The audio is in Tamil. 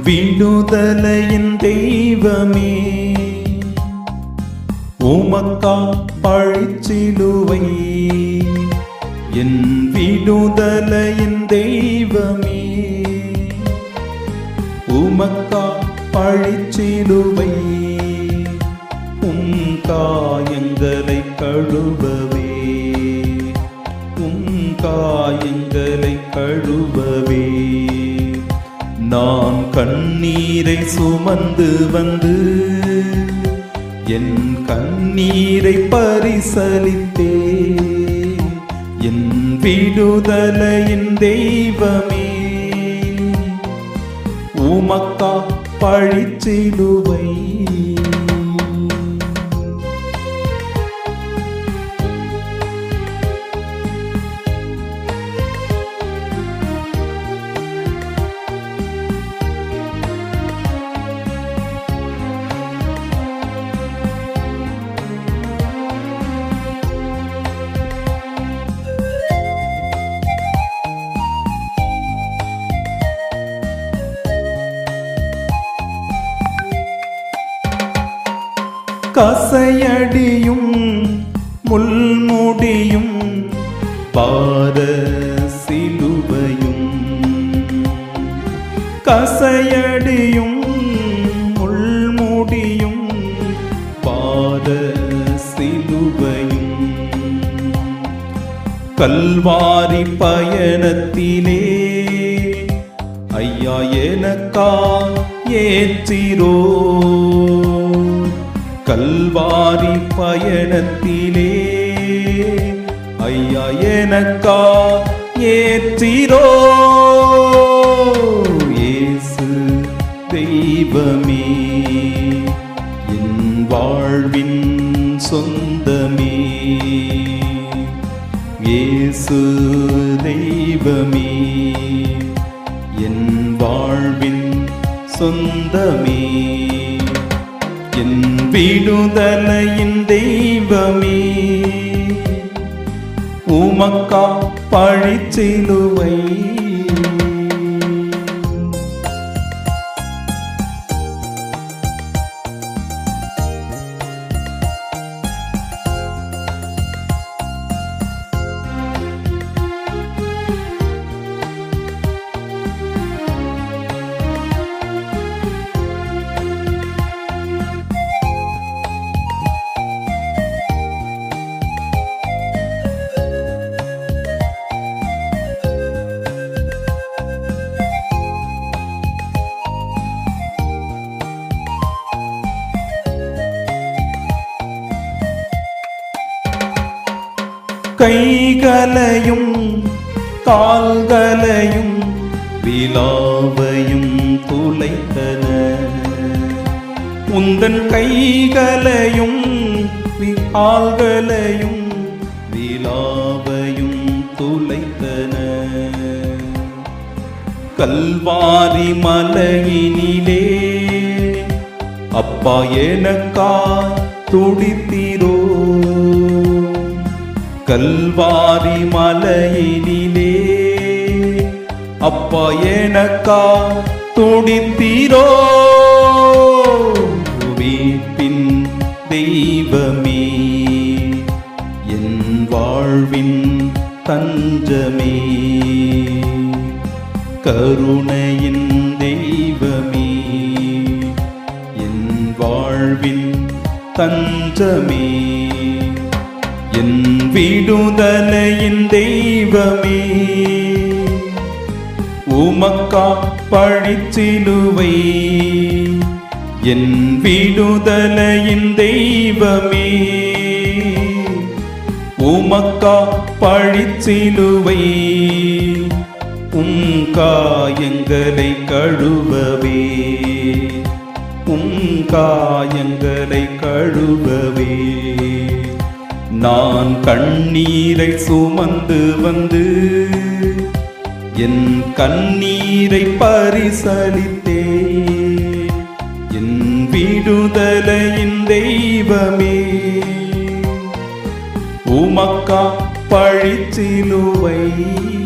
விடுதலையின் தெய்வமே உமக்கா பழிச்சிலுவை என் விடுதலையின் தெய்வமே உமக்கா பழிச்சிலுவை உம் காயங்களை கழுவவே உம் காயங்களை கழுவவே நான் கண்ணீரை சுமந்து வந்து என் கண்ணீரை பரிசலித்தே என் விடுதலையின் தெய்வமே உமக்கா பழிச்சிலுவை கசையடியும் முள்முடியும் பார சிலுவையும் கசையடியும் முள்முடியும் பார சிலுவையும் கல்வாரி பயணத்திலே ஐயா எனக்கா ஏற்றிரோ கல்வாரி பயணத்திலே ஐயா எனக்கா ஏற்றிரோ இயேசு தெய்வமே என் வாழ்வின் சொந்தமே இயேசு தெய்வமே என் வாழ்வின் சொந்தமே என் விடுதலையின் தெய்வமே உமக்கா பழிச்சிலுவை கைகளையும் கால்களையும் விழாவையும் துளைத்தன உந்தன் கைகளையும் வி- கால்களையும் விழாவையும் துளைத்தன கல்வாரி மலையினிலே அப்பா எனக்கா துடித்திரோ கல்வாரி மலையினிலே அப்பா எனக்கா துடித்திரோ வீட்டின் தெய்வமே என் வாழ்வின் தஞ்சமே கருணையின் தெய்வமே என் வாழ்வின் தஞ்சமே என் விடுதலையின் தெய்வமே உமக்கா பழிச்சிலுவை என் விடுதலையின் தெய்வமே உமக்கா பழிச்சிலுவை உம் காயங்களை கழுவவே உம் காயங்களை கழுவவே நான் கண்ணீரை சுமந்து வந்து என் கண்ணீரை பரிசலித்தே என் விடுதலையின் தெய்வமே உமக்கா பழிச்சிலுவை